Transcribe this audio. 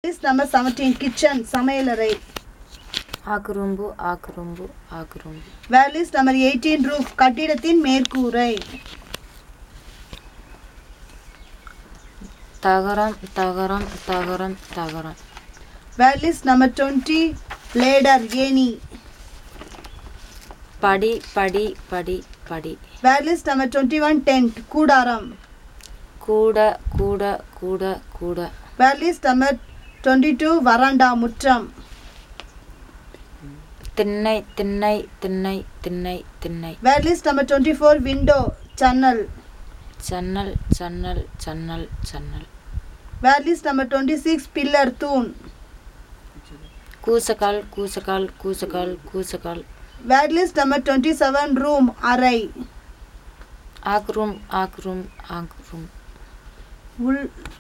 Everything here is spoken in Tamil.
List number 17 kitchen சமையலறை ஆக்குறும்பு ஆக்குறும்பு ஆக்குறும்பு Where list number 18 roof கட்டிடத்தின் மேற்கூரை தகரம் தகரம் தகரம் தகரம் Where list number 20 ladder ஏணி படி படி படி படி Where list number 21 tent கூடாரம் கூட கூட கூட கூட Where list number 22 வராண்டா முற்றம் திண்ணை திண்ணை திண்ணை திண்ணை திண்ணை Where list number 24 window சன்னல் சன்னல் சன்னல் சன்னல் சன்னல் Where list number 26 pillar தூண் கூசக்கால் கூசக்கால் கூசக்கால் கூசக்கால் Where list number 27 room அறை ஆக்ரூம் ஆக்ரூம் ஆக்ரூம் உள்